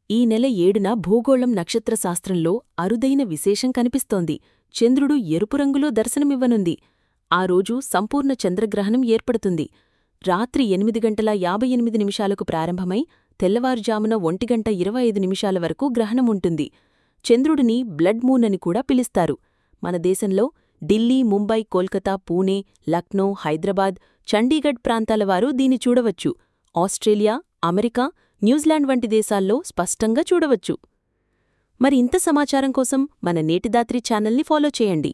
ఈ నెల ఏడున భూగోళం నక్షత్ర శాస్త్రంలో అరుదైన విశేషం కనిపిస్తోంది చంద్రుడు ఎరుపు రంగులో దర్శనమివ్వనుంది ఆ రోజు సంపూర్ణ చంద్రగ్రహణం ఏర్పడుతుంది రాత్రి ఎనిమిది గంటల యాభై ఎనిమిది నిమిషాలకు ప్రారంభమై తెల్లవారుజామున ఒంటిగంట ఇరవై ఐదు నిమిషాల వరకు గ్రహణం ఉంటుంది చంద్రుడిని బ్లడ్ మూన్ అని కూడా పిలుస్తారు మన దేశంలో ఢిల్లీ ముంబై కోల్కతా పూణే లక్నో హైదరాబాద్ చండీగఢ్ ప్రాంతాల వారు దీన్ని చూడవచ్చు ఆస్ట్రేలియా అమెరికా న్యూజిలాండ్ వంటి దేశాల్లో స్పష్టంగా చూడవచ్చు మరి ఇంత సమాచారం కోసం మన నేటిదాత్రి ఛానల్ని ఫాలో చేయండి